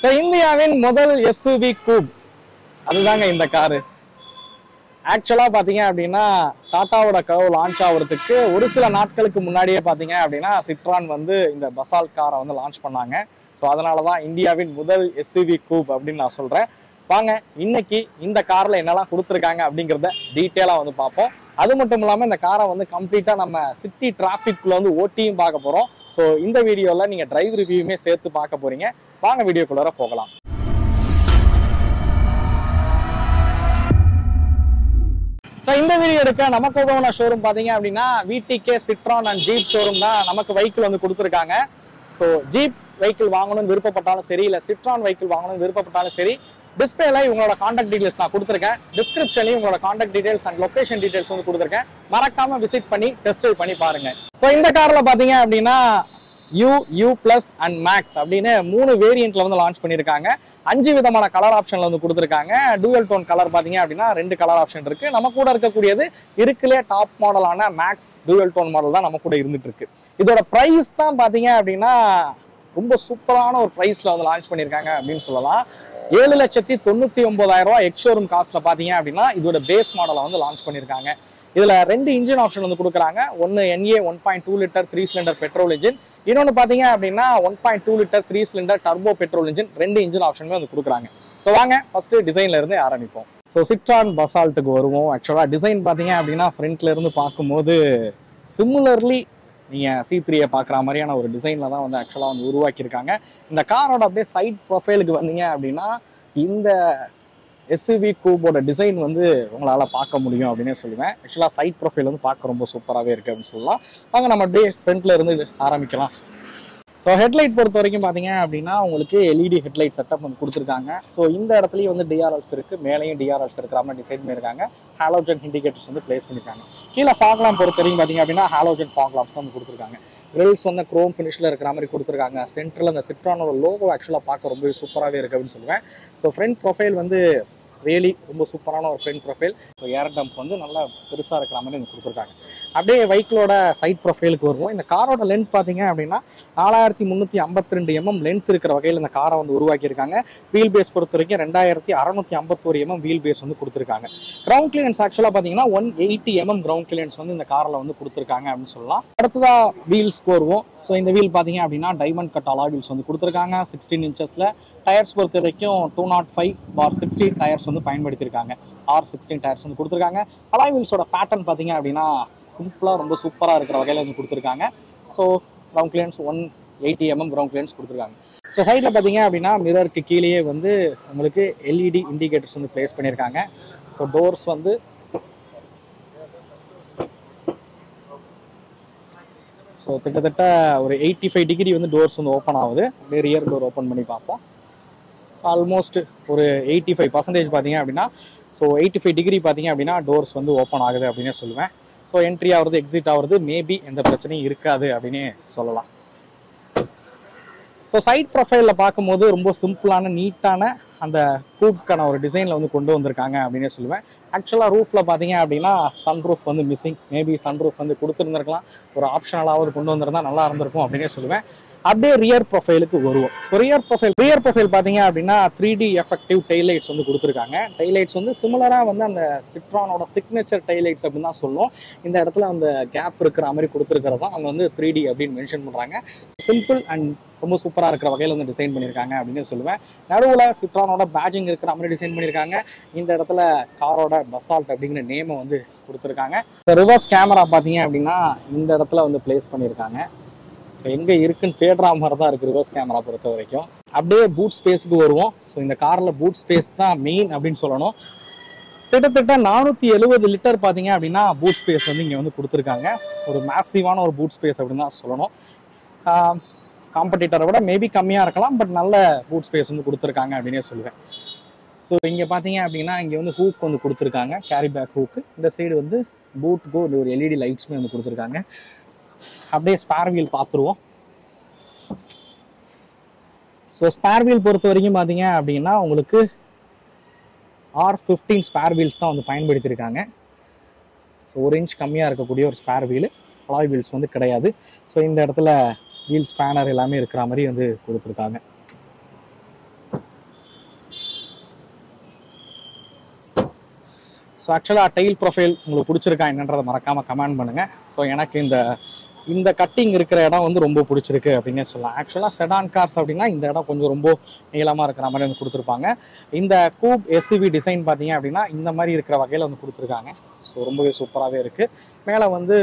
so இந்தியாவின் முதல் SUV கூப் அதுதாங்க இந்த காரு ஆக்சுவலா பாத்தீங்க அப்படின்னா டாட்டாவோட கவு லான்ச் ஆகுறதுக்கு ஒரு சில நாட்களுக்கு முன்னாடியே பாத்தீங்க அப்படின்னா சிட்ரான் வந்து இந்த பசால் காரை வந்து லான்ச் பண்ணாங்க ஸோ அதனால தான் இந்தியாவின் முதல் எஸ்யூவி கூப் அப்படின்னு நான் சொல்றேன் வாங்க இன்னைக்கு இந்த கார்ல என்னெல்லாம் கொடுத்துருக்காங்க அப்படிங்கிறத டீட்டெயிலா வந்து பார்ப்போம் அது மட்டும் இல்லாம இந்த காரை வந்து கம்ப்ளீட்டா நம்ம சிட்டி டிராஃபிக்ல வந்து ஓட்டியும் பார்க்க போறோம் ஸோ இந்த வீடியோல நீங்க டிரைவ் ரிவ்யூமே சேர்த்து பார்க்க போறீங்க வாங்க வீடியோக்குள்ளார போகலாம் ஸோ இந்த வீடியோ எடுக்க நமக்கு உதவுன ஷோரூம் பார்த்தீங்க அப்படின்னா VDK Citroen and Jeep showroom தான் நமக்கு வெஹிக்கிள் வந்து கொடுத்துருக்காங்க ஸோ ஜீப் வெஹிக்கிள் வாங்கணும்னு விருப்பப்பட்டாலும் சரி இல்லை சிட்ரான் வெஹிக்கிள் வாங்கணும்னு விருப்பப்பட்டாலும் சரி டிஸ்பிளேல இவங்களோட காண்டாக்ட் டீடைல்ஸ் நான் கொடுத்துருக்கேன் டிஸ்கிரிப்ஷன்லையும் உங்களோட contact details and location details வந்து கொடுத்துருக்கேன் மறக்காம விசிட் பண்ணி டெஸ்ட் பண்ணி பாருங்க ஸோ இந்த கார்ல பார்த்தீங்க அப்படின்னா you you plus and max அப்படின்னு மூணு வேரியண்ட்ல வந்து லான்ச் பண்ணியிருக்காங்க அஞ்சு விதமான கலர் ஆப்ஷன்ல வந்து கொடுத்துருக்காங்க டூயல் டோன் கலர் பாத்தீங்க அப்படின்னா ரெண்டு கலர் ஆப்ஷன் இருக்கு நம்ம கூட இருக்கக்கூடியது இருக்குலே டாப் மாடலான மேக்ஸ் டூயல் டோன் மாடல் தான் நம்ம கூட இருந்துட்டு இருக்கு இதோட பிரைஸ் தான் பாத்தீங்க அப்படின்னா ரொம்ப சூப்பரான ஒரு பிரைஸ்ல வந்து லான்ச் பண்ணியிருக்காங்க அப்படின்னு சொல்லலாம் ஏழு லட்சத்தி தொண்ணூத்தி ஒன்பதாயிரம் ரூபாய் எக்ஷோரூம் காஸ்ட்ல பாத்தீங்க அப்படின்னா இதோட பேஸ் மாடலை வந்து லான்ச் பண்ணியிருக்காங்க இதுல ரெண்டு இன்ஜின் ஆப்ஷன் வந்து கொடுக்குறாங்க ஒன்னு NA one point two litre three cylinder petrol engine இன்னொன்று பார்த்தீங்க அப்படின்னா one point two litre three cylinder turbo petrol engine ரெண்டு இன்ஜின் ஆப்ஷனுமே வந்து கொடுக்குறாங்க ஸோ வாங்க ஃபர்ஸ்ட் டிசைன்ல இருந்து ஆரம்பிப்போம் ஸோ சிட்ரான் பசால்ட்டுக்கு வருவோம் ஆக்சுவலாக டிசைன் பார்த்தீங்க அப்படின்னா ஃப்ரண்ட்ல இருந்து பார்க்கும்போது சிமிலர்லி நீங்கள் சி த்ரீயை பார்க்குற மாதிரியான ஒரு டிசைனில் தான் வந்து ஆக்சுவலாக வந்து உருவாக்கியிருக்காங்க இந்த காரோட அப்படியே சைட் ப்ரொஃபைலுக்கு வந்தீங்க அப்படின்னா இந்த எஸ்யூவி கூபோட டிசைன் வந்து உங்களால் பார்க்க முடியும் அப்படின்னே சொல்லுவேன் ஆக்சுவலாக சைட் ப்ரொஃபைல் வந்து பார்க்க ரொம்ப சூப்பராகவே இருக்குது அப்படின்னு சொல்லலாம் வாங்க நம்ம அப்படியே ஃப்ரண்ட்ல இருந்து ஆரம்பிக்கலாம் ஸோ ஹெட்லைட் பொறுத்த வரைக்கும் பார்த்தீங்க அப்படின்னா உங்களுக்கு எல்இடி ஹெட்லைட் செட்டப் வந்து கொடுத்துருக்காங்க ஸோ இந்த இடத்துலையும் வந்து டிஆர்எல்ஸ் இருக்குது மேலேயும் டிஆர்எல்ஸ் இருக்கிற மாதிரி டிசைன் பண்ணியிருக்காங்க ஹாலோஜன் இண்டிகேட்டர்ஸ் வந்து ப்ளேஸ் பண்ணியிருக்காங்க கீழே ஃபாக்லாம் பொறுத்த வரைக்கும் பார்த்தீங்க அப்படின்னா ஹாலோஜன் ஃபாக்லாம்ஸ் வந்து கொடுத்துருக்காங்க கிரில்ஸ் வந்து க்ரோம் ஃபினிஷில் இருக்கிற மாதிரி கொடுத்துருக்காங்க சென்டரில் அந்த சிட்ரானோட லோகோ ஆக்சுவலாக பார்க்க ரொம்பவே சூப்பராகவே இருக்குது அப்படின்னு சொல்லுவேன் ஸோ ஃப்ரண்ட் ப்ரொஃபைல் வந்து ரியலி ரொம்ப சூப்பரான ஒரு front profile so air dam வந்து நல்லா பெருசாக இருக்கிற மாதிரி வந்து கொடுத்துருக்காங்க அப்படியே வெஹிக்கிளோட சைட் ப்ரொஃபைலுக்கு வருவோம் இந்த காரோட லென்த் பார்த்தீங்க அப்படின்னா நாலாயிரத்தி முந்நூற்றி ஐம்பத்தி ரெண்டு எம்எம் லென்த் இருக்கிற வகையில் இந்த காரை வந்து உருவாக்கியிருக்காங்க வீல் பேஸ் பொறுத்த வரைக்கும் ரெண்டாயிரத்தி அறநூற்றி ஐம்பத்தோரு எம்எம் வீல் பேஸ் வந்து கொடுத்துருக்காங்க கிரவுண்ட் கிளியன்ஸ் ஆக்சுவலாக பார்த்தீங்கன்னா one eighty mm ground clearance வந்து இந்த காரில் வந்து கொடுத்துருக்காங்க அப்படின்னு சொல்லலாம் அடுத்ததா வீல்ஸ்க்கு வருவோம் ஸோ இந்த வீல் பார்த்தீங்க அப்படின்னா டைமண்ட் கட் அலா வீல்ஸ் வந்து கொடுத்துருக்காங்க சிக்ஸ்டீன் இன்ச்சஸில் டயர்ஸ் பொறுத்த வரைக்கும் two not five bar sixteen tyres வந்து பயன்படுத்தியிருக்காங்க ஆர் சிக்ஸ்டீன் டயர்ஸ் வந்து கொடுத்துருக்காங்க அலாய் வீல்ஸோட பேட்டர்ன் பார்த்தீங்க அப்படின்னா சிம்பிளாக ரொம்ப சூப்பராக இருக்கிற வகையில் வந்து கொடுத்துருக்காங்க so ground clearance one eighty mm ground clearance கொடுத்துருக்காங்க ஸோ சைடில் பார்த்தீங்க அப்படின்னா மிரருக்கு கீழேயே வந்து உங்களுக்கு எல்இடி இண்டிகேட்டர்ஸ் வந்து ப்ளேஸ் பண்ணியிருக்காங்க ஸோ டோர்ஸ் வந்து ஸோ கிட்டத்தட்ட ஒரு எயிட்டி ஃபைவ் டிகிரி வந்து டோர்ஸ் வந்து ஓப்பன் ஆகுது அப்படியே ரியர் டோர் ஓப்பன் பண்ணி பார்ப்போம் ஆல்மோஸ்ட் ஒரு எயிட்டி ஃபைவ் பர்சன்டேஜ் பார்த்தீங்க அப்படின்னா ஸோ எயிட்டி ஃபைவ் டிகிரி பார்த்தீங்க அப்படின்னா டோர்ஸ் வந்து ஓப்பன் ஆகுது அப்படின்னே சொல்லுவேன் ஸோ என்ட்ரி ஆகுறது எக்ஸிட் ஆகுறது மேபி எந்த பிரச்சனையும் இருக்காது அப்படின்னே சொல்லலாம் ஸோ சைட் ப்ரொஃபைலில் பார்க்கும்போது ரொம்ப சிம்பிளான நீட்டான அந்த கூப்க்கான ஒரு டிசைனில் வந்து கொண்டு வந்திருக்காங்க அப்படின்னே சொல்லுவேன் ஆக்சுவலாக ரூஃபில் பார்த்தீங்க அப்படின்னா சன் ரூஃப் வந்து மிஸ்ஸிங் மேபி சன் ரூஃப் வந்து கொடுத்துருந்துருக்கலாம் ஒரு ஆப்ஷனலாவது கொண்டு வந்திருந்தா நல்லா இருந்திருக்கும் அப்படின்னே சொல்லுவேன் அப்படியே ரியர் ப்ரொஃபைலுக்கு வருவோம் so rear profile rear profile பார்த்தீங்க அப்படின்னா த்ரீ டி எஃபெக்டிவ் டைலைட்ஸ் வந்து கொடுத்துருக்காங்க டைலைட்ஸ் வந்து சிமிலராக வந்து அந்த சிட்ரானோட சிக்னேச்சர் டைலைட்ஸ் அப்படின்னு தான் சொல்லுவோம் இந்த இடத்துல அந்த கேப் இருக்கிற மாதிரி கொடுத்துருக்கிறது தான் அவங்க வந்து த்ரீ டி அப்படின்னு மென்ஷன் பண்ணுறாங்க சிம்பிள் அண்ட் ரொம்ப சூப்பராக இருக்கிற வகையில் வந்து டிசைன் பண்ணியிருக்காங்க அப்படின்னு சொல்லுவேன் நடுவில் சிட்ரானோட பேஜிங் இருக்கிற மாதிரி டிசைன் பண்ணியிருக்காங்க இந்த இடத்துல காரோட பசால்ட் அப்படிங்கிற நேமை வந்து கொடுத்துருக்காங்க ரிவர்ஸ் கேமரா பார்த்தீங்க அப்படின்னா இந்த இடத்துல வந்து பிளேஸ் பண்ணியிருக்காங்க ஸோ எங்கே இருக்குன்னு தேடுற மாதிரி தான் இருக்குது ரிவர்ஸ் கேமரா பொறுத்த வரைக்கும் அப்படியே பூட் ஸ்பேஸுக்கு வருவோம் ஸோ இந்த காரில் பூட் ஸ்பேஸ் தான் மெயின் அப்படின்னு சொல்லணும் கிட்டத்தட்ட நானூற்றி எழுபது லிட்டர் பார்த்தீங்க அப்படின்னா பூட் ஸ்பேஸ் வந்து இங்கே வந்து கொடுத்துருக்காங்க ஒரு மேசிவான ஒரு பூட் ஸ்பேஸ் அப்படின்னு தான் சொல்லணும் காம்படிட்டரை விட மேபி கம்மியாக இருக்கலாம் பட் நல்ல பூட் ஸ்பேஸ் வந்து கொடுத்துருக்காங்க அப்படின்னே சொல்லுவேன் ஸோ இங்கே பார்த்தீங்க அப்படின்னா இங்கே வந்து ஹூக் வந்து கொடுத்துருக்காங்க கேரி பேக் ஹூக்கு இந்த சைடு வந்து பூட்டுக்கு ஒரு எல்இடி லைட்ஸுமே வந்து கொடுத்துருக்காங்க அப்படியே ஸ்பேர் வீல் பார்த்துருவோம் ஸோ ஸ்பேர் வீல் பொறுத்த வரைக்கும் பார்த்தீங்க அப்படின்னா உங்களுக்கு ஆர் ஃபிஃப்டீன் ஸ்பேர் வீல்ஸ் தான் வந்து பயன்படுத்தியிருக்காங்க ஸோ ஒரு இன்ச் கம்மியாக இருக்கக்கூடிய ஒரு ஸ்பேர் வீலு அலாய் வீல்ஸ் வந்து கிடையாது ஸோ இந்த இடத்துல வீல் ஸ்பேனர் எல்லாமே இருக்கிற மாதிரி வந்து கொடுத்துருக்காங்க ஸோ ஆக்சுவலாக டெயில் ப்ரொஃபைல் உங்களுக்கு பிடிச்சிருக்கா என்னன்றதை மறக்காமல் கமெண்ட் பண்ணுங்கள் ஸோ எனக்கு இந்த இந்த கட்டிங் இருக்கிற இடம் வந்து ரொம்ப பிடிச்சிருக்கு அப்படின்னே சொல்லலாம் ஆக்சுவலாக செடான் கார்ஸ் அப்படின்னா இந்த இடம் கொஞ்சம் ரொம்ப நீளமாக இருக்கிற மாதிரி வந்து கொடுத்துருப்பாங்க இந்த கூப் எஸ்யூவி டிசைன் பார்த்தீங்க அப்படின்னா இந்த மாதிரி இருக்கிற வகையில் வந்து கொடுத்துருக்காங்க ஸோ ரொம்பவே சூப்பராகவே இருக்குது மேலே வந்து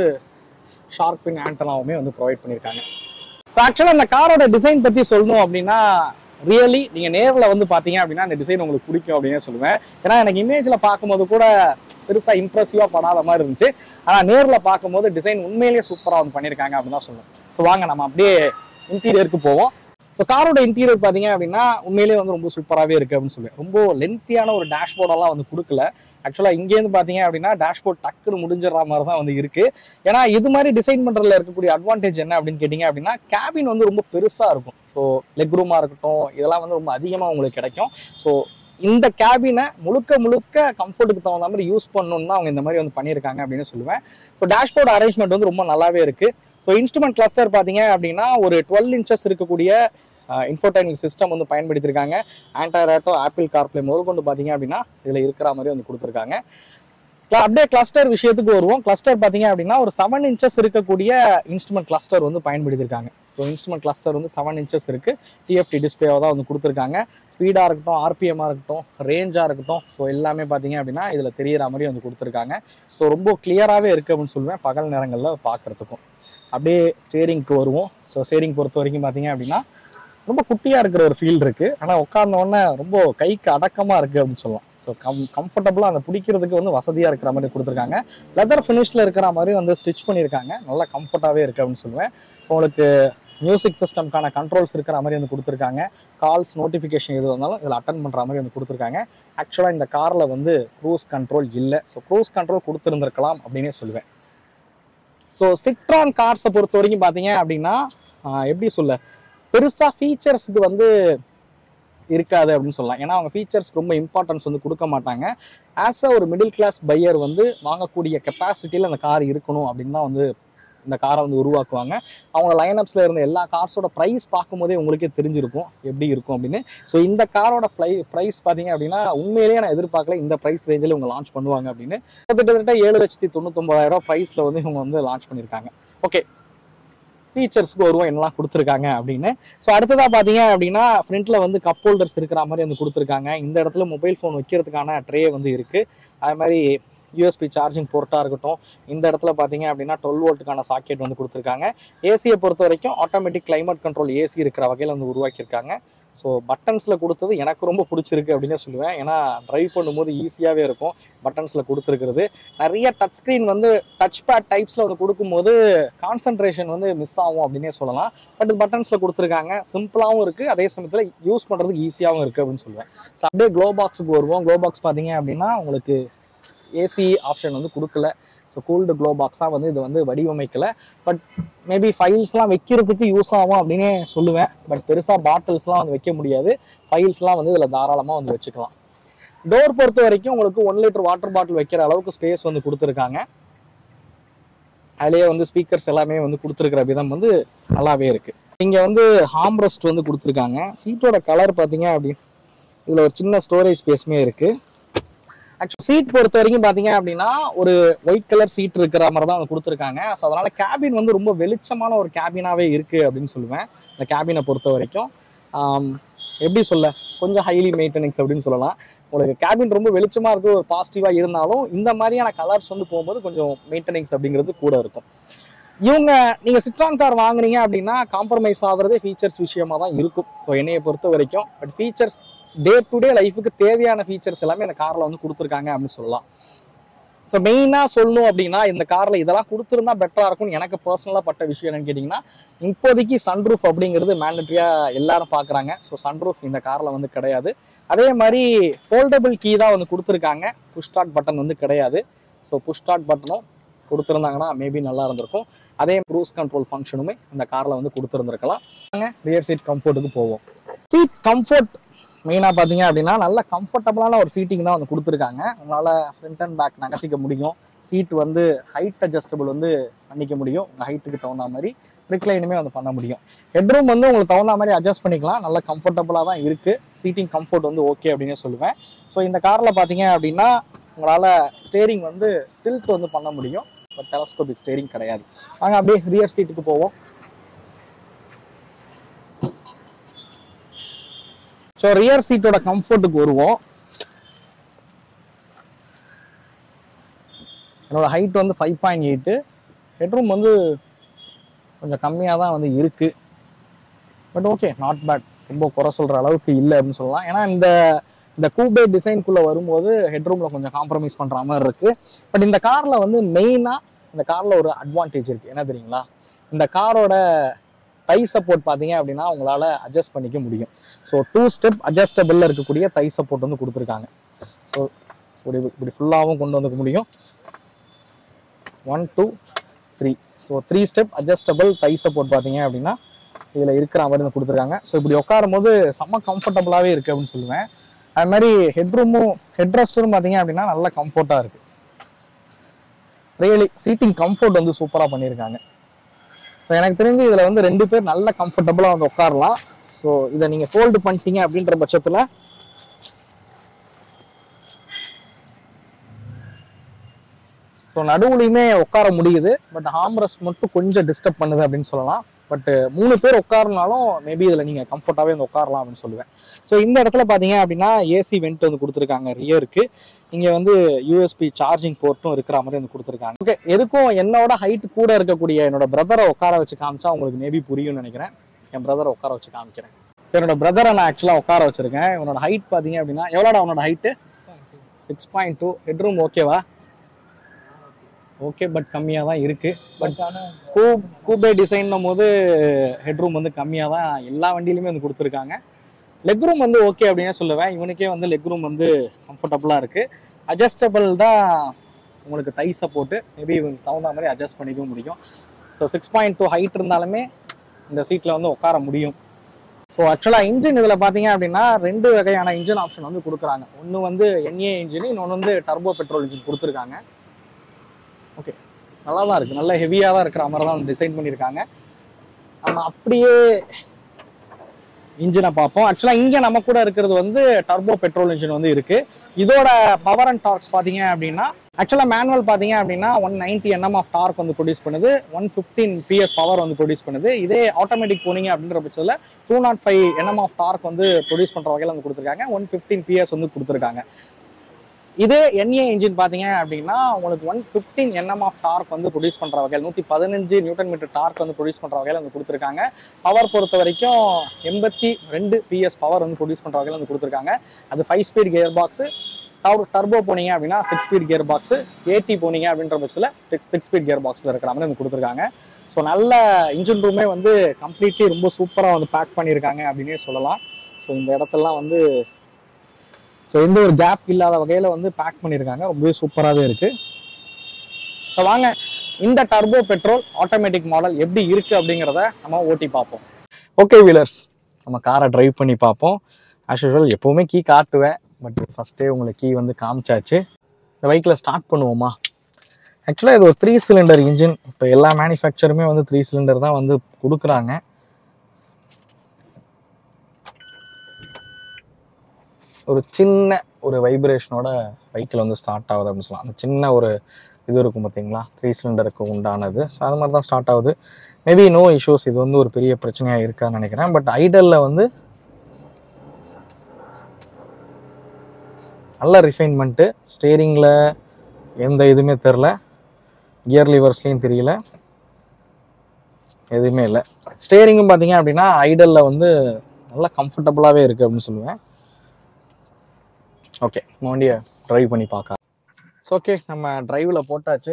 ஷார்க் பின் ஆண்டனாவுமே வந்து ப்ரொவைட் பண்ணியிருக்காங்க ஸோ ஆக்சுவலாக இந்த காரோட டிசைன் பற்றி சொல்லணும் அப்படின்னா ரியலி நீங்கள் நேரில் வந்து பார்த்தீங்க அப்படின்னா இந்த டிசைன் உங்களுக்கு பிடிக்கும் அப்படின்னே சொல்லுவேன் ஏன்னா எனக்கு இமேஜில் பார்க்கும்போது கூட பெருசாக இம்ப்ரெசிவாக படாத மாதிரி இருந்துச்சு ஆனால் நேரில் பார்க்கும்போது டிசைன் உண்மையிலேயே சூப்பராக வந்து பண்ணியிருக்காங்க அப்படின்னு தான் சொல்லுவேன் ஸோ வாங்க நம்ம அப்படியே இன்டீரியருக்கு போவோம் ஸோ காரோட இன்டீரியர் பார்த்தீங்க அப்படின்னா உண்மையிலேயே வந்து ரொம்ப சூப்பராகவே இருக்குது அப்படின்னு சொல்லுவேன் ரொம்ப லென்த்தியான ஒரு டேஷ்போர்டெல்லாம் வந்து கொடுக்கல ஆக்சுவலாக இங்கேருந்து பார்த்தீங்க அப்படின்னா டேஷ்போர்ட் டக்குன்னு முடிஞ்சிடற மாதிரி தான் வந்து இருக்கு ஏன்னா இது மாதிரி டிசைன் பண்ணுறதுல இருக்கக்கூடிய அட்வான்டேஜ் என்ன அப்படின்னு கேட்டிங்க அப்படின்னா கேபின் வந்து ரொம்ப பெருசாக இருக்கும் ஸோ லெக் ரூமாக இருக்கட்டும் இதெல்லாம் வந்து ரொம்ப அதிகமாக உங்களுக்கு கிடைக்கும் ஸோ இந்த கேபினை முழுக்க முழுக்க கம்ஃபர்ட்டுக்கு தகுந்த மாதிரி யூஸ் பண்ணணும்னு தான் அவங்க இந்த மாதிரி வந்து பண்ணியிருக்காங்க அப்படின்னு சொல்லுவேன் ஸோ டேஷ்போர்ட் அரேஞ்ச்மெண்ட் வந்து ரொம்ப நல்லாவே இருக்கு ஸோ இன்ஸ்ட்ருமெண்ட் கிளஸ்டர் பார்த்தீங்க அப்படின்னா ஒரு டுவெல் இன்ச்சஸ் இருக்கக்கூடிய இன்ஃபோடைனிங் சிஸ்டம் வந்து பயன்படுத்தியிருக்காங்க ஆண்ட்ராய்டோ ஆப்பிள் கார்ப்ளே முதல் கொண்டு பார்த்தீங்க அப்படின்னா இதில் இருக்கிற மாதிரி வந்து கொடுத்துருக்காங்க Cl- அப்படியே கிளஸ்டர் விஷயத்துக்கு வருவோம் கிளஸ்டர் பார்த்தீங்க அப்படின்னா ஒரு செவன் இன்ச்சஸ் இருக்கக்கூடிய இன்ஸ்ட்ருமெண்ட் கிளஸ்டர் வந்து பயன்படுத்தியிருக்காங்க ஸோ இன்ஸ்ட்ருமெண்ட் கிளஸ்டர் வந்து செவன் இன்ச்சஸ் இருக்கு டிஎஃப்டி டிஸ்பிளேவாக தான் வந்து கொடுத்துருக்காங்க ஸ்பீடாக இருக்கட்டும் ஆர்பிஎம்மாக இருக்கட்டும் ரேஞ்சாக இருக்கட்டும் ஸோ எல்லாமே பார்த்தீங்க அப்படின்னா இதில் தெரியற மாதிரி வந்து கொடுத்துருக்காங்க ஸோ ரொம்ப கிளியராகவே இருக்குது அப்படின்னு சொல்லுவேன் பகல் நேரங்களில் பார்க்குறதுக்கும் அப்படியே ஸ்டேரிங்க்கு வருவோம் ஸோ ஸ்டேரிங் பொறுத்த வரைக்கும் பார்த்தீங்க அப்படின்னா ரொம்ப குட்டியாக இருக்கிற ஒரு ஃபீல் இருக்குது ஆனால் உட்கார்ந்த உடனே ரொம்ப கைக்கு அடக்கமாக இருக்குது அப்படின்னு சொல்லலாம் ஸோ கம் கம்ஃபர்டபுளாக அந்த பிடிக்கிறதுக்கு வந்து வசதியாக இருக்கிற மாதிரி கொடுத்துருக்காங்க லெதர் ஃபினிஷில் இருக்கிற மாதிரி வந்து ஸ்டிச் பண்ணியிருக்காங்க நல்லா கம்ஃபர்ட்டாகவே இருக்குது அப்படின்னு சொல்லுவேன் உங்களுக்கு மியூசிக் சிஸ்டம்க்கான கண்ட்ரோல்ஸ் இருக்கிற மாதிரி வந்து கொடுத்துருக்காங்க கால்ஸ் நோட்டிஃபிகேஷன் எது வந்தாலும் இதில் அட்டன் பண்ணுற மாதிரி வந்து கொடுத்துருக்காங்க ஆக்சுவலாக இந்த காரில் வந்து க்ரூஸ் கண்ட்ரோல் இல்லை ஸோ க்ரூஸ் கண்ட்ரோல் கொடுத்துருந்துருக்கலாம் அப்படின்னே சொல்லுவேன் ஸோ சிட்ரான் கார்ஸை பொறுத்த வரைக்கும் பார்த்தீங்க அப்படின்னா ஆஹ் எப்படி சொல்ல பெருசாக ஃபீச்சர்ஸ்க்கு வந்து இருக்காது அப்படின்னு சொல்லலாம் ஏன்னா அவங்க ஃபீச்சர்ஸ்க்கு ரொம்ப இம்பார்ட்டன்ஸ் வந்து கொடுக்க மாட்டாங்க ஆஸ் அ ஒரு மிடில் கிளாஸ் பையர் வந்து வாங்கக்கூடிய கெப்பாசிட்டியில் அந்த கார் இருக்கணும் அப்படின்னு தான் வந்து இந்த காரை வந்து உருவாக்குவாங்க அவங்க லைனப்ஸில் இருந்த எல்லா கார்ஸோட ப்ரைஸ் பார்க்கும்போதே உங்களுக்கே தெரிஞ்சிருக்கும் எப்படி இருக்கும் அப்படின்னு ஸோ இந்த காரோட ப்ரை ப்ரைஸ் பார்த்தீங்க அப்படின்னா உண்மையிலேயே நான் எதிர்பார்க்கல இந்த ப்ரைஸ் ரேஞ்சில் இவங்க லான்ச் பண்ணுவாங்க அப்படின்னு கிட்டத்தட்ட ஏழு லட்சத்தி தொண்ணூத்தொம்பதாயிரம் ப்ரைஸில் வந்து இவங்க வந்து லான்ச் பண்ணியிருக்காங்க ஓகே ஃபீச்சர்ஸ்க்கு வருவோம் என்னெல்லாம் கொடுத்துருக்காங்க அப்படின்னு ஸோ அடுத்ததாக பார்த்தீங்க அப்படின்னா ஃப்ரண்ட்டில் வந்து கப் ஹோல்டர்ஸ் இருக்கிற மாதிரி வந்து கொடுத்துருக்காங்க இந்த இடத்துல மொபைல் ஃபோன் வைக்கிறதுக்கான ட்ரே வந்து இருக்குது அது மாதிரி யூஎஸ்பி சார்ஜிங் போர்ட்டாக இருக்கட்டும் இந்த இடத்துல பார்த்தீங்க அப்படின்னா டுவெல் வோல்ட்டுக்கான சாக்கெட் வந்து கொடுத்துருக்காங்க ஏசியை பொறுத்த வரைக்கும் ஆட்டோமேட்டிக் climate கண்ட்ரோல் ஏசி இருக்கிற வகையில் வந்து உருவாக்கியிருக்காங்க ஸோ பட்டன்ஸில் கொடுத்தது எனக்கு ரொம்ப பிடிச்சிருக்கு அப்படின்னே சொல்லுவேன் ஏன்னா ட்ரைவ் பண்ணும்போது ஈஸியாகவே இருக்கும் பட்டன்ஸில் கொடுத்துருக்கிறது நிறைய டச் ஸ்க்ரீன் வந்து டச் பேட் டைப்ஸில் வந்து கொடுக்கும்போது கான்சன்ட்ரேஷன் வந்து மிஸ் ஆகும் அப்படின்னே சொல்லலாம் பட் இது பட்டன்ஸில் கொடுத்துருக்காங்க சிம்பிளாகவும் இருக்குது அதே சமயத்தில் யூஸ் பண்ணுறதுக்கு ஈஸியாகவும் இருக்குது அப்படின்னு சொல்லுவேன் ஸோ அப்படியே க்ளோ பாக்ஸுக்கு வருவோம் க்ளோ பாக்ஸ் பார்த்தீங்க அப்படின்னா உங்களுக்கு ஏசி ஆப்ஷன் வந்து கொடுக்கல ஸோ கூல்டு க்ளோ பாக்ஸாக வந்து இது வந்து வடிவமைக்கல பட் மேபி ஃபைல்ஸ்லாம் வைக்கிறதுக்கு யூஸ் ஆகும் அப்படின்னே சொல்லுவேன் பட் பெருசாக பாட்டில்ஸ்லாம் வந்து வைக்க முடியாது ஃபைல்ஸ்லாம் வந்து இதில் தாராளமாக வந்து வச்சுக்கலாம் டோர் பொறுத்த வரைக்கும் உங்களுக்கு ஒன் லிட்டர் வாட்டர் பாட்டில் வைக்கிற அளவுக்கு ஸ்பேஸ் வந்து கொடுத்துருக்காங்க அதுலேயே வந்து ஸ்பீக்கர்ஸ் எல்லாமே வந்து கொடுத்துருக்கிற விதம் வந்து நல்லாவே இருக்கு இங்கே வந்து ஹாம்ரெஸ்ட் வந்து கொடுத்துருக்காங்க சீட்டோட கலர் பார்த்தீங்க அப்படின்னு இதில் ஒரு சின்ன ஸ்டோரேஜ் ஸ்பேஸுமே இருக்கு ஆக்சுவலி சீட் பொறுத்த வரைக்கும் பார்த்தீங்க அப்படின்னா ஒரு ஒயிட் கலர் சீட் இருக்கிற மாதிரி தான் வந்து கொடுத்துருக்காங்க ஸோ அதனால கேபின் வந்து ரொம்ப வெளிச்சமான ஒரு கேபினாவே இருக்கு அப்படின்னு சொல்லுவேன் இந்த கேபினை பொறுத்த வரைக்கும் ஆம், எப்படி சொல்ல கொஞ்சம் ஹைலி மெயின்டெனன்ஸ் அப்படின்னு சொல்லலாம் உங்களுக்கு கேபின் ரொம்ப வெளிச்சமாக இருக்கு ஒரு பாசிட்டிவாக இருந்தாலும் இந்த மாதிரியான கலர்ஸ் வந்து போகும்போது கொஞ்சம் மெயின்டெனன்ஸ் அப்படிங்கிறது கூட இருக்கும் இவங்க நீங்கள் சிட்ரான் கார் வாங்குறீங்க அப்படின்னா காம்ப்ரமைஸ் ஆகுறதே ஃபீச்சர்ஸ் விஷயமா தான் இருக்கும் ஸோ என்னைய பொறுத்த வரைக்கும் but features day to day லைஃபுக்கு தேவையான ஃபீச்சர்ஸ் எல்லாமே இந்த காரில் வந்து கொடுத்துருக்காங்க அப்படின்னு சொல்லலாம் ஸோ மெயினாக சொல்லணும் அப்படின்னா இந்த காரில் இதெல்லாம் கொடுத்துருந்தா பெட்டராக இருக்கும்னு எனக்கு பர்சனலாக பட்ட விஷயம் என்னன்னு கேட்டிங்கன்னா இப்போதைக்கு சன்ரூஃப் அப்படிங்கிறது மேண்டட்ரியாக எல்லாரும் பார்க்குறாங்க ஸோ சன்ரூஃப் இந்த காரில் வந்து கிடையாது அதே மாதிரி ஃபோல்டபுள் கீ தான் வந்து கொடுத்துருக்காங்க புஷ் ஸ்டார்ட் பட்டன் வந்து கிடையாது ஸோ புஷ் ஸ்டார்ட் பட்டனும் கொடுத்துருந்தாங்கன்னா மேபி நல்லா இருந்திருக்கும் அதே க்ரூஸ் கண்ட்ரோல் ஃபங்க்ஷனுமே இந்த காரில் வந்து கொடுத்துருந்துருக்கலாம் ரியர் சீட் கம்ஃபர்ட்டுக்கு போவோம் சீட் கம்ஃபர்ட் மெயினாக பார்த்தீங்க அப்படின்னா நல்ல கம்ஃபர்டபுளான ஒரு சீட்டிங் தான் வந்து கொடுத்துருக்காங்க உங்களால் ஃப்ரண்ட் அண்ட் பேக் நகர்த்திக்க முடியும் சீட் வந்து ஹைட் அட்ஜஸ்டபிள் வந்து பண்ணிக்க முடியும் உங்கள் ஹைட்டுக்கு தகுந்த மாதிரி ரிக்ளைனுமே வந்து பண்ண முடியும் ஹெட்ரூம் வந்து உங்களுக்கு தகுந்த மாதிரி அட்ஜஸ்ட் பண்ணிக்கலாம் நல்ல கம்ஃபர்டபுளாக தான் இருக்குது சீட்டிங் கம்ஃபர்ட் வந்து ஓகே அப்படின்னே சொல்லுவேன் ஸோ இந்த காரில் பார்த்தீங்க அப்படின்னா உங்களால் ஸ்டேரிங் வந்து டில்ட் வந்து பண்ண முடியும் பட் டெலஸ்கோபிக் ஸ்டேரிங் கிடையாது வாங்க அப்படியே ரியர் சீட்டுக்கு போவோம் ஸோ ரியர் சீட்டோட கம்ஃபர்ட்டுக்கு வருவோம் என்னோட ஹைட் வந்து ஃபைவ் பாயிண்ட் எயிட்டு ஹெட்ரூம் வந்து கொஞ்சம் கம்மியாக தான் வந்து இருக்கு பட் ஓகே நாட் பேட் ரொம்ப குறை சொல்கிற அளவுக்கு இல்லை அப்படின்னு சொல்லலாம் ஏன்னா இந்த இந்த கூபே டிசைனுக்குள்ளே வரும்போது ஹெட்ரூமில் கொஞ்சம் காம்ப்ரமைஸ் பண்ணுற மாதிரி இருக்குது பட் இந்த காரில் வந்து மெயினாக இந்த காரில் ஒரு அட்வான்டேஜ் இருக்குது என்ன தெரியுங்களா இந்த காரோட தை சப்போர்ட் பார்த்தீங்க அப்படின்னா உங்களால் அட்ஜஸ்ட் பண்ணிக்க முடியும் ஸோ டூ ஸ்டெப் அட்ஜஸ்டபிளில் இருக்கக்கூடிய தை சப்போர்ட் வந்து கொடுத்துருக்காங்க ஸோ இப்படி இப்படி ஃபுல்லாகவும் கொண்டு வந்துக்க முடியும் one two three so three step adjustable thigh support பார்த்தீங்க அப்படின்னா இதில் இருக்கிற மாதிரி வந்து கொடுத்துருக்காங்க ஸோ இப்படி உட்காரும் போது செம்ம கம்ஃபர்டபுளாகவே இருக்குது அப்படின்னு சொல்லுவேன் அது மாதிரி ஹெட்ரூமும் ஹெட் ரெஸ்ட்டும் பார்த்தீங்க அப்படின்னா நல்ல கம்ஃபர்ட்டாக இருக்குது ரியலி சீட்டிங் கம்ஃபர்ட் வந்து சூப்பராக பண்ணியிருக்காங்க ஸோ எனக்கு தெரிஞ்சு இதில் வந்து ரெண்டு பேர் நல்ல கம்ஃபர்டபுளாக வந்து உட்காரலாம் ஸோ இதை நீங்கள் ஃபோல்டு பண்ணிட்டீங்க அப்படின்ற பட்சத்தில் ஸோ நடுவுலையுமே உட்கார முடியுது பட் ஹாம்ரஸ்ட் மட்டும் கொஞ்சம் டிஸ்டர்ப் பண்ணுது அப்படின்னு சொல்லலாம் பட் மூணு பேர் உட்காரனாலும் மேபி இதில் நீங்கள் கம்ஃபர்ட்டாகவே வந்து உட்காரலாம் அப்படின்னு சொல்லுவேன் ஸோ இந்த இடத்துல பார்த்தீங்க அப்படின்னா ஏசி வெண்ட் வந்து கொடுத்துருக்காங்க ரியருக்கு இங்கே வந்து யூஎஸ்பி சார்ஜிங் போர்ட்டும் இருக்கிற மாதிரி வந்து கொடுத்துருக்காங்க ஓகே எதுக்கும் என்னோட ஹைட் கூட இருக்கக்கூடிய என்னோட பிரதரை உட்கார வச்சு காமிச்சா உங்களுக்கு மேபி புரியும்னு நினைக்கிறேன் என் பிரதரை உட்கார வச்சு காமிக்கிறேன் சரி என்னோட பிரதரை நான் ஆக்சுவலாக உட்கார வச்சிருக்கேன் உன்னோட ஹைட் பார்த்தீங்க அப்படின்னா எவ்வளோடா உன்னோட height six point two headroom ஓகேவா ஓகே பட் கம்மியாக தான் இருக்கு பட் கூ கூபே டிசைன்னும் போது ஹெட்ரூம் வந்து கம்மியாக தான் எல்லா வண்டியிலுமே வந்து கொடுத்துருக்காங்க லெக் ரூம் வந்து ஓகே அப்படின்னே சொல்லுவேன் இவனுக்கே வந்து லெக் ரூம் வந்து கம்ஃபர்டபுளாக இருக்கு அட்ஜஸ்டபிள் தான் உங்களுக்கு தை சப்போர்ட்டு மேபி இவங்க தகுந்த மாதிரி அட்ஜஸ்ட் பண்ணிக்க முடியும் so six point two height இருந்தாலுமே இந்த சீட்டில் வந்து உட்கார முடியும் ஸோ ஆக்சுவலாக இன்ஜின் இதில் பார்த்தீங்க அப்படின்னா ரெண்டு வகையான இன்ஜின் ஆப்ஷன் வந்து கொடுக்குறாங்க ஒன்று வந்து என்ஏ இன்ஜின் இன்னொன்று வந்து டர்போ பெட்ரோல் இன்ஜின் கொடுத்துருக்காங்க ஓகே நல்லா தான் இருக்குது நல்ல ஹெவியாக தான் இருக்கிற மாதிரி தான் டிசைன் பண்ணியிருக்காங்க நம்ம அப்படியே இன்ஜினை பார்ப்போம் ஆக்சுவலாக இங்கே நம்ம கூட இருக்கிறது வந்து டர்போ பெட்ரோல் இன்ஜின் வந்து இருக்குது இதோட பவர் அண்ட் டார்க்ஸ் பார்த்தீங்க அப்படின்னா ஆக்சுவலாக மேனுவல் பார்த்தீங்க அப்படின்னா one ninety NM of torque வந்து ப்ரொடியூஸ் பண்ணுது ஒன் ஃபிஃப்டீன் பிஎஸ் பவர் வந்து ப்ரொடியூஸ் பண்ணுது இதே ஆட்டோமேட்டிக் போனீங்க அப்படின்ற பட்சத்தில் two not five NM of torque வந்து ப்ரொடியூஸ் பண்ணுற வகையில் வந்து கொடுத்துருக்காங்க ஒன் ஃபிஃப்டீன் பிஎஸ் வந்து கொடுத்துருக்காங்க இதே என்ஏ இன்ஜின் பார்த்தீங்க அப்படின்னா உங்களுக்கு one fifteen NM of torque வந்து ப்ரொடியூஸ் பண்ணுற வகையில் நூற்றி பதினஞ்சு நியூட்டன் மீட்டர் டார்க் வந்து ப்ரொடியூஸ் பண்ணுற வகையில் வந்து கொடுத்துருக்காங்க பவர் பொறுத்த வரைக்கும் எண்பத்தி ரெண்டு பிஎஸ் பவர் வந்து ப்ரொடியூஸ் பண்ணுற வகையில் வந்து கொடுத்துருக்காங்க அது five speed gear box turbo போனீங்க அப்படின்னா six speed gear box AT போனீங்க அப்படின்ற பட்சத்தில் சிக்ஸ் சிக்ஸ் ஸ்பீட் கியர் பாக்ஸில் இருக்கிற மாதிரி வந்து கொடுத்துருக்காங்க ஸோ நல்ல இன்ஜின் ரூமே வந்து கம்ப்ளீட்லி ரொம்ப சூப்பராக வந்து பேக் பண்ணியிருக்காங்க அப்படின்னே சொல்லலாம் ஸோ இந்த இடத்தெல்லாம் வந்து ஸோ எந்த ஒரு கேப் இல்லாத வகையில் வந்து பேக் பண்ணியிருக்காங்க ரொம்பவே சூப்பராகவே இருக்குது ஸோ வாங்க இந்த டர்போ பெட்ரோல் ஆட்டோமேட்டிக் மாடல் எப்படி இருக்குது அப்படிங்கிறத நம்ம ஓட்டி பார்ப்போம் ஓகே வீலர்ஸ் நம்ம காரை டிரைவ் பண்ணி பார்ப்போம் ஆஸ் யூஷுவல் எப்போவுமே கீ காட்டுவேன் பட் ஃபஸ்ட்டே உங்களுக்கு கீ வந்து காமிச்சாச்சு இந்த பைக்கில் ஸ்டார்ட் பண்ணுவோமா ஆக்சுவலாக இது ஒரு த்ரீ சிலிண்டர் இன்ஜின் இப்போ எல்லா மேனுஃபேக்சருமே வந்து த்ரீ சிலிண்டர் தான் வந்து கொடுக்குறாங்க ஒரு சின்ன ஒரு வைப்ரேஷனோட பைக்கில் வந்து ஸ்டார்ட் ஆகுது அப்படின்னு சொல்லலாம் அந்த சின்ன ஒரு இது இருக்கும் பார்த்தீங்களா த்ரீ சிலிண்டருக்கு உண்டானது ஸோ அது மாதிரி தான் ஸ்டார்ட் ஆகுது மேபி நோ இஷ்யூஸ் இது வந்து ஒரு பெரிய பிரச்சனையாக இருக்கான்னு நினைக்கிறேன் பட் ஐடலில் வந்து நல்ல ரிஃபைன்மெண்ட்டு ஸ்டேரிங்கில் எந்த இதுவுமே தெரில கியர் லிவர்ஸ்லேயும் தெரியல எதுவுமே இல்லை ஸ்டேரிங்கும் பார்த்தீங்க அப்படின்னா ஐடலில் வந்து நல்லா கம்ஃபர்டபுளாகவே இருக்குது அப்படின்னு சொல்லுவேன் ஓகே நம்ம வண்டியை ட்ரைவ் பண்ணி பார்க்க ஸோ ஓகே நம்ம டிரைவில் போட்டாச்சு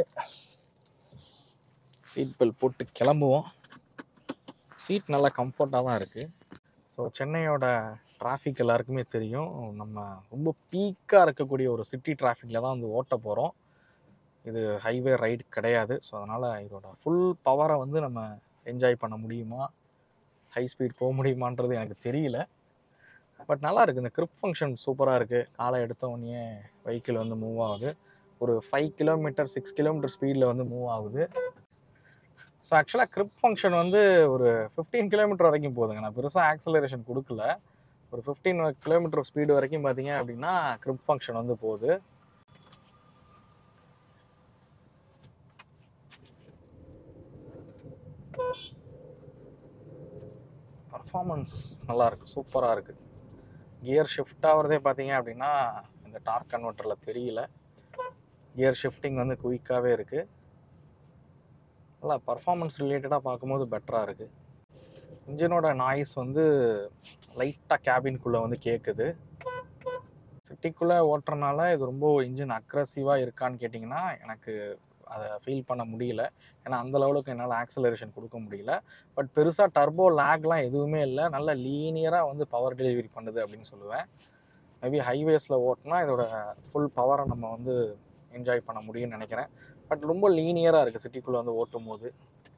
சீட் பெல்ட் போட்டு கிளம்புவோம் சீட் நல்லா கம்ஃபர்ட்டாக தான் இருக்குது ஸோ சென்னையோட டிராஃபிக் எல்லாருக்குமே தெரியும் நம்ம ரொம்ப பீக்காக இருக்கக்கூடிய ஒரு சிட்டி டிராஃபிக்கில் தான் வந்து ஓட்ட போகிறோம் இது ஹைவே ரைடு கிடையாது ஸோ அதனால் இதோட ஃபுல் பவரை வந்து நம்ம என்ஜாய் பண்ண முடியுமா ஹை ஸ்பீட் போக முடியுமான்றது எனக்கு தெரியல பட் நல்லா இருக்குது இந்த கிரிப் ஃபங்க்ஷன் சூப்பராக இருக்குது காலை எடுத்த உடனே வெஹிக்கிள் வந்து மூவ் ஆகுது ஒரு ஃபைவ் கிலோமீட்டர் சிக்ஸ் கிலோமீட்டர் ஸ்பீடில் வந்து மூவ் ஆகுது ஸோ ஆக்சுவலாக கிரிப் ஃபங்க்ஷன் வந்து ஒரு ஃபிஃப்டீன் கிலோமீட்டர் வரைக்கும் போகுதுங்க நான் பெருசாக ஆக்சலரேஷன் கொடுக்கல ஒரு ஃபிஃப்டீன் கிலோமீட்டர் ஸ்பீடு வரைக்கும் பார்த்தீங்க அப்படின்னா கிரிப் ஃபங்க்ஷன் வந்து போகுது பர்ஃபார்மன்ஸ் நல்லா இருக்கு சூப்பராக இருக்கு கியர் ஷிஃப்ட் ஆகிறதே பார்த்தீங்க அப்படின்னா இந்த டார்க் கன்வெர்ட்டரில் தெரியல கியர் ஷிஃப்டிங் வந்து குயிக்காகவே இருக்கு நல்லா பர்ஃபார்மன்ஸ் ரிலேட்டடாக பார்க்கும்போது பெட்டராக இருக்கு இன்ஜினோட நாய்ஸ் வந்து லைட்டாக கேபின்குள்ளே வந்து கேட்குது சிட்டிக்குள்ளே ஓட்டுறனால இது ரொம்ப இன்ஜின் அக்ரஸிவாக இருக்கான்னு கேட்டிங்கன்னா எனக்கு அதை ஃபீல் பண்ண முடியல ஏன்னா அந்த லெவலுக்கு என்னால் ஆக்சலரேஷன் கொடுக்க முடியல பட் பெருசாக டர்போ லேக்லாம் எதுவுமே இல்லை நல்ல லீனியராக வந்து பவர் டெலிவரி பண்ணுது அப்படின்னு சொல்லுவேன் மேபி ஹைவேஸில் ஓட்டினா இதோட ஃபுல் பவரை நம்ம வந்து என்ஜாய் பண்ண முடியும்னு நினைக்கிறேன் பட் ரொம்ப லீனியராக இருக்குது சிட்டிக்குள்ளே வந்து ஓட்டும் போது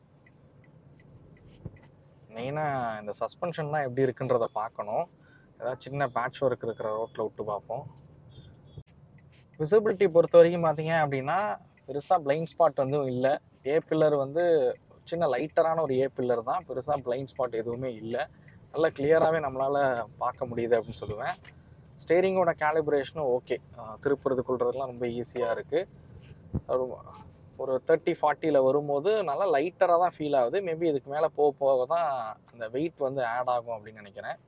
மெயினாக இந்த சஸ்பென்ஷன்லாம் எப்படி இருக்குன்றத பார்க்கணும் ஏதாவது சின்ன பேட்ச் ஒர்க் இருக்கிற ரோட்டில் விட்டு பார்ப்போம் விசிபிலிட்டி பொறுத்த வரைக்கும் பார்த்தீங்க அப்படின்னா பெருசாக பிளைண்ட் ஸ்பாட் வந்து இல்லை ஏ பில்லர் வந்து சின்ன லைட்டரான ஒரு ஏ பில்லர் தான் பெருசாக பிளைண்ட் ஸ்பாட் எதுவுமே இல்லை நல்லா கிளியராகவே நம்மளால் பார்க்க முடியுது அப்படின்னு சொல்லுவேன் ஸ்டேரிங்கோட கேலிப்ரேஷனும் ஓகே திருப்புறது கொள்றதுலாம் ரொம்ப ஈஸியாக இருக்குது ஒரு தேர்ட்டி ஃபார்ட்டியில் வரும்போது நல்லா லைட்டராக தான் ஃபீல் ஆகுது மேபி இதுக்கு மேலே போக போக தான் அந்த வெயிட் வந்து ஆட் ஆகும் அப்படின்னு நினைக்கிறேன்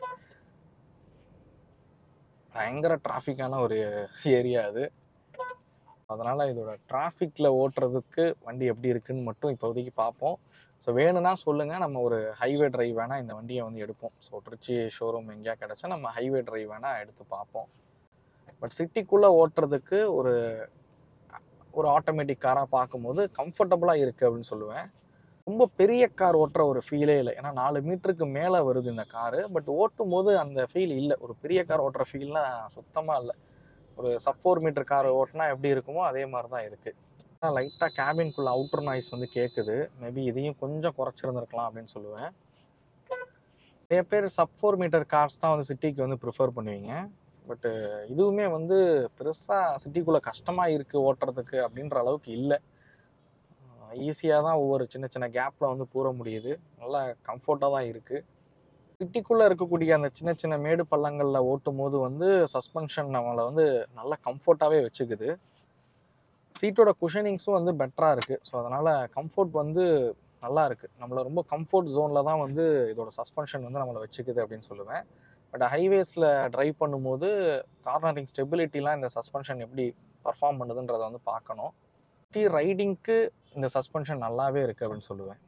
பயங்கர டிராஃபிக்கான ஒரு ஏரியா அது அதனால் இதோட டிராஃபிக்கில் ஓட்டுறதுக்கு வண்டி எப்படி இருக்குன்னு மட்டும் இப்போதைக்கு பார்ப்போம் ஸோ வேணும்னா சொல்லுங்கள் நம்ம ஒரு ஹைவே டிரைவ் வேணால் இந்த வண்டியை வந்து எடுப்போம் ஸோ திருச்சி ஷோரூம் எங்கேயா கிடச்சா நம்ம ஹைவே டிரைவ் வேணால் எடுத்து பார்ப்போம் பட் சிட்டிக்குள்ளே ஓட்டுறதுக்கு ஒரு ஒரு ஆட்டோமேட்டிக் காராக பார்க்கும்போது கம்ஃபர்டபுளாக இருக்குது அப்படின்னு சொல்லுவேன் ரொம்ப பெரிய கார் ஓட்டுற ஒரு ஃபீலே இல்லை ஏன்னா நாலு மீட்டருக்கு மேலே வருது இந்த காரு பட் ஓட்டும் போது அந்த ஃபீல் இல்லை ஒரு பெரிய கார் ஓட்டுற ஃபீல்லாம் சுத்தமாக இல்லை ஒரு சப் ஃபோர் மீட்டர் கார் ஓட்டினா எப்படி இருக்குமோ அதே மாதிரி தான் இருக்குது லைட்டாக கேபின்குள்ளே அவுட்டர் நாய்ஸ் வந்து கேட்குது மேபி இதையும் கொஞ்சம் குறைச்சிருந்துருக்கலாம் அப்படின்னு சொல்லுவேன் நிறைய பேர் சப் ஃபோர் மீட்டர் கார்ஸ் தான் வந்து சிட்டிக்கு வந்து ப்ரிஃபர் பண்ணுவீங்க பட்டு இதுவுமே வந்து பெருசாக சிட்டிக்குள்ளே கஷ்டமாக இருக்குது ஓட்டுறதுக்கு அப்படின்ற அளவுக்கு இல்லை ஈஸியாக தான் ஒவ்வொரு சின்ன சின்ன கேப்பில் வந்து பூர முடியுது நல்லா கம்ஃபர்ட்டாக தான் இருக்குது சிட்டிக்குள்ளே இருக்கக்கூடிய அந்த சின்ன சின்ன மேடு பள்ளங்களில் ஓட்டும் போது வந்து சஸ்பென்ஷன் நம்மளை வந்து நல்லா கம்ஃபர்ட்டாகவே வச்சுக்குது சீட்டோட குஷனிங்ஸும் வந்து பெட்டராக இருக்குது ஸோ அதனால் கம்ஃபர்ட் வந்து நல்லா இருக்குது நம்மளை ரொம்ப கம்ஃபர்ட் ஜோனில் தான் வந்து இதோட சஸ்பென்ஷன் வந்து நம்மளை வச்சுக்குது அப்படின்னு சொல்லுவேன் பட் ஹைவேஸில் ட்ரைவ் பண்ணும்போது கார்னரிங் ஸ்டெபிலிட்டிலாம் இந்த சஸ்பென்ஷன் எப்படி பர்ஃபார்ம் பண்ணுதுன்றதை வந்து பார்க்கணும் டி ரைடிங்க்கு இந்த சஸ்பென்ஷன் நல்லாவே இருக்குது அப்படின்னு சொல்லுவேன்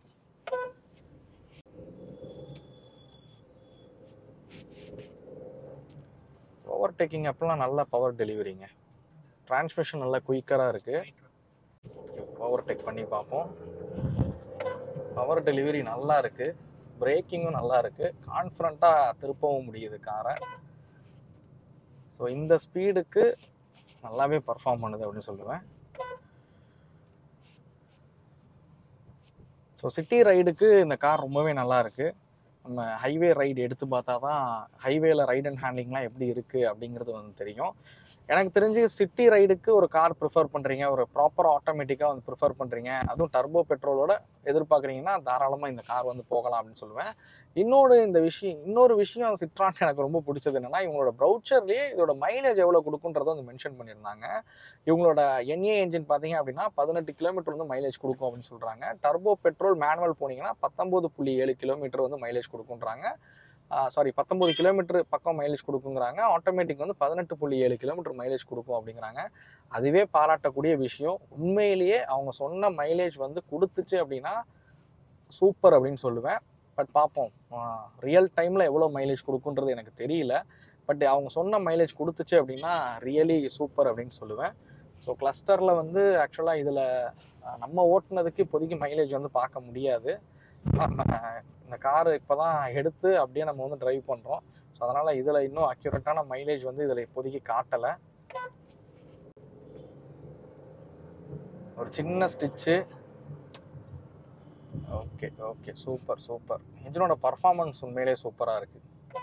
ஓவர் டேக்கிங் அப்பெல்லாம் நல்ல பவர் டெலிவரிங்க டிரான்ஸ்மிஷன் நல்லா குயிக்கராக இருக்குது ஓவர் டேக் பண்ணி பார்ப்போம் பவர் டெலிவரி நல்லா இருக்குது பிரேக்கிங்கும் நல்லா இருக்குது கான்ஃபிடண்ட்டாக திருப்பவும் முடியுது காரை ஸோ இந்த ஸ்பீடுக்கு நல்லாவே பர்ஃபார்ம் பண்ணுது அப்படின்னு சொல்லுவேன் ஸோ சிட்டி ரைடுக்கு இந்த கார் ரொம்பவே நல்லா இருக்குது நம்ம ஹைவே ரைடு எடுத்து பார்த்தா தான் ஹைவேல ரைட் அண்ட் ஹேண்ட்லிங்லாம் எப்படி இருக்குது அப்படிங்கிறது வந்து தெரியும் எனக்கு தெரிஞ்சு சிட்டி ரைடுக்கு ஒரு கார் ப்ரிஃபர் பண்ணுறீங்க ஒரு ப்ராப்பர் ஆட்டோமேட்டிக்காக வந்து ப்ரிஃபர் பண்ணுறீங்க அதுவும் டர்போ பெட்ரோலோட எதிர்பார்க்குறீங்கன்னா தாராளமாக இந்த கார் வந்து போகலாம் அப்படின்னு சொல்லுவேன் இன்னொரு இந்த விஷயம் இன்னொரு விஷயம் சிட்ரான் எனக்கு ரொம்ப பிடிச்சது என்னன்னா இவங்களோட ப்ரௌச்சர்லேயே இதோட மைலேஜ் எவ்வளோ கொடுக்குன்றத வந்து மென்ஷன் பண்ணியிருந்தாங்க இவங்களோட என்ஏ என்ஜின் பார்த்தீங்க அப்படின்னா பதினெட்டு கிலோமீட்டர் வந்து மைலேஜ் கொடுக்கும் அப்படின்னு சொல்கிறாங்க டர்போ பெட்ரோல் மேனுவல் போனீங்கன்னா பத்தொம்போது புள்ளி ஏழு கிலோமீட்டர் வந்து மைலேஜ் கொடுக்குன்றாங்க சாரி பத்தொம்பது கிலோமீட்டர் பக்கம் மைலேஜ் கொடுக்குங்கிறாங்க ஆட்டோமேட்டிக் வந்து பதினெட்டு புள்ளி ஏழு கிலோமீட்டர் மைலேஜ் கொடுக்கும் அப்படிங்கிறாங்க அதுவே பாராட்டக்கூடிய விஷயம் உண்மையிலேயே அவங்க சொன்ன மைலேஜ் வந்து கொடுத்துச்சு அப்படின்னா சூப்பர் அப்படின்னு சொல்லுவேன் பட் பார்ப்போம் ரியல் டைமில் எவ்வளோ மைலேஜ் கொடுக்குன்றது எனக்கு தெரியல பட் அவங்க சொன்ன மைலேஜ் கொடுத்துச்சு அப்படின்னா ரியலி சூப்பர் அப்படின்னு சொல்லுவேன் ஸோ கிளஸ்டரில் வந்து ஆக்சுவலாக இதில் நம்ம ஓட்டுனதுக்கு இப்போதைக்கு மைலேஜ் வந்து பார்க்க முடியாது நம்ம இந்த காரு இப்போ தான் எடுத்து அப்படியே நம்ம வந்து டிரைவ் பண்ணுறோம் ஸோ அதனால் இதில் இன்னும் அக்யூரேட்டான மைலேஜ் வந்து இதில் இப்போதைக்கு காட்டலை ஒரு சின்ன stitch okay okay super super இன்ஜினோட பர்ஃபார்மன்ஸ் உண்மையிலே சூப்பராக இருக்குது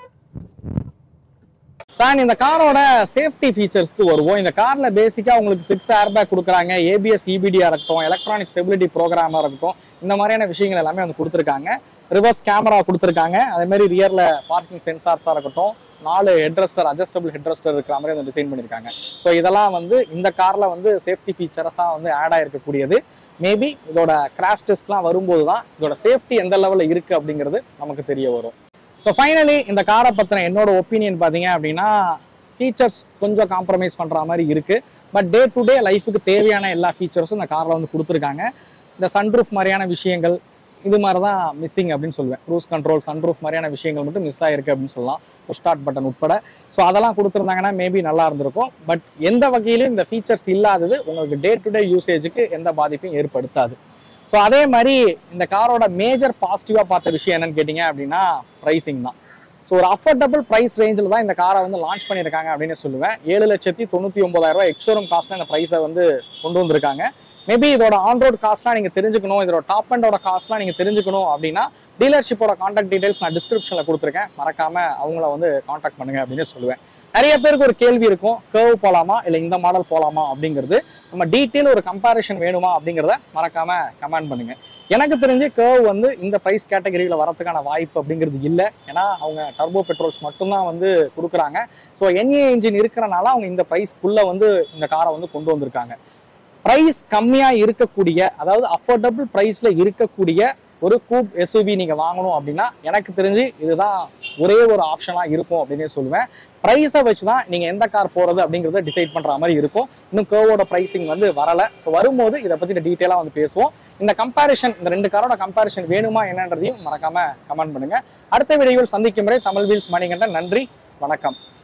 சார் இந்த காரோட சேஃப்டி ஃபீச்சர்ஸ்க்கு வருவோம் இந்த கார்ல பேசிக்கா உங்களுக்கு சிக்ஸ் ஏர் பேக் கொடுக்குறாங்க ஏபிஎஸ் இபிடியா இருக்கட்டும் எலக்ட்ரானிக் ஸ்டெபிலிட்டி ப்ரோக்ராமா இருக்கட்டும் இந்த மாதிரியான விஷயங்கள் எல்லாமே வந்து கொடுத்துருக்காங்க ரிவர்ஸ் கேமரா கொடுத்துருக்காங்க அதே மாதிரி ரியர்ல பார்க்கிங் சென்சார்ஸா இருக்கட்டும் நாலு ஹெட்ரஸ்டர் அட்ஜஸ்டபிள் ஹெட்ரஸ்டர் இருக்கிற மாதிரி வந்து டிசைன் பண்ணியிருக்காங்க ஸோ இதெல்லாம் வந்து இந்த கார்ல வந்து சேஃப்டி ஃபீச்சர்ஸாக வந்து ஆட் ஆயிருக்கக்கூடியது மேபி இதோட கிராஷ் டெஸ்ட்லாம் வரும்போது தான் இதோட சேஃப்டி எந்த லெவலில் இருக்கு அப்படிங்கிறது நமக்கு தெரிய வரும் ஸோ ஃபைனலி இந்த காரை பற்றின என்னோட ஒப்பீனியன் பார்த்தீங்க அப்படின்னா ஃபீச்சர்ஸ் கொஞ்சம் காம்ப்ரமைஸ் பண்ணுற மாதிரி இருக்கு பட் டே டு டே லைஃபுக்கு தேவையான எல்லா ஃபீச்சர்ஸும் இந்த காரில் வந்து கொடுத்துருக்காங்க இந்த சன்ரூஃப் மாதிரியான விஷயங்கள் இது மாதிரி தான் மிஸ்ஸிங் அப்படின்னு சொல்லுவேன் க்ரூஸ் கண்ட்ரோல் சன்ரூஃப் மாதிரியான விஷயங்கள் மட்டும் மிஸ் ஆயிருக்கு அப்படின்னு சொல்லலாம் ஸ்டார்ட் பட்டன் உட்பட ஸோ அதெல்லாம் கொடுத்துருந்தாங்கன்னா மேபி நல்லா இருந்திருக்கும் பட் எந்த வகையிலும் இந்த ஃபீச்சர்ஸ் இல்லாதது உங்களுக்கு டே டு டே யூசேஜுக்கு எந்த பாதிப்பையும் ஏற்படுத்தாது ஸோ அதே மாதிரி இந்த காரோட மேஜர் பாசிட்டிவாக பார்த்த விஷயம் என்னன்னு கேட்டிங்க அப்படின்னா ப்ரைசிங் தான் ஸோ ஒரு அஃபோர்டபுள் ப்ரைஸ் ரேஞ்சில் தான் இந்த காரை வந்து லான்ச் பண்ணியிருக்காங்க அப்படின்னு சொல்லுவேன் ஏழு லட்சத்தி தொண்ணூற்றி ஒன்பதாயிரம் ரூபாய் எக்ஸோரம் காஸ்ட்ல இந்த ப்ரைஸை வந்து கொண்டு வந்திருக்காங்க மேபி இதோட ஆன் ரோட் காஸ்ட்லாம் நீங்கள் தெரிஞ்சுக்கணும் இதோட டாப் அண்டோட காஸ்ட்லாம் நீங்கள் தெரிஞ்சுக்கணும் அப்படின்னா டீலர்ஷிப்போட காண்டாக்ட் டீடைல்ஸ் நான் டிஸ்கிரிப்ஷனில் கொடுத்துருக்கேன் மறக்காம அவங்கள வந்து காண்டாக்ட் பண்ணுங்க அப்படின்னு சொல்லுவேன் நிறைய பேருக்கு ஒரு கேள்வி இருக்கும் கேர்வ் போலாமா இல்லை இந்த மாடல் போலாமா அப்படிங்கிறது நம்ம டீட்டெயில் ஒரு கம்பேரிஷன் வேணுமா அப்படிங்கிறத மறக்காம கமெண்ட் பண்ணுங்க எனக்கு தெரிஞ்சு கேர்வ் வந்து இந்த ப்ரைஸ் கேட்டகரியில் வரதுக்கான வாய்ப்பு அப்படிங்கிறது இல்லை ஏன்னா அவங்க டர்போ பெட்ரோல்ஸ் மட்டும்தான் வந்து கொடுக்குறாங்க ஸோ என்ஏ இன்ஜின் இருக்கிறனால அவங்க இந்த ப்ரைஸ்க்குள்ளே வந்து இந்த காரை வந்து கொண்டு வந்திருக்காங்க ப்ரைஸ் கம்மியாக இருக்கக்கூடிய அதாவது அஃபோர்டபுள் ப்ரைஸில் இருக்கக்கூடிய ஒரு கூப் எஸ்யூவி நீங்கள் வாங்கணும் அப்படின்னா எனக்கு தெரிஞ்சு இதுதான் ஒரே ஒரு ஆப்ஷனாக இருக்கும் அப்படின்னே சொல்லுவேன் ப்ரைஸை வச்சு தான் நீங்கள் எந்த கார் போகிறது அப்படிங்கிறத டிசைட் பண்ணுற மாதிரி இருக்கும் இன்னும் கேர்வோட ப்ரைஸிங் வந்து வரலை ஸோ வரும்போது இதை பற்றி டீட்டெயிலாக வந்து பேசுவோம் இந்த கம்பேரிஷன் இந்த ரெண்டு காரோட கம்பேரிஷன் வேணுமா என்னன்றதையும் மறக்காம கமெண்ட் பண்ணுங்க அடுத்த வீடியோவில் சந்திக்கும் வரை தமிழ் வீல்ஸ் மணிகண்டன் நன்றி வணக்கம்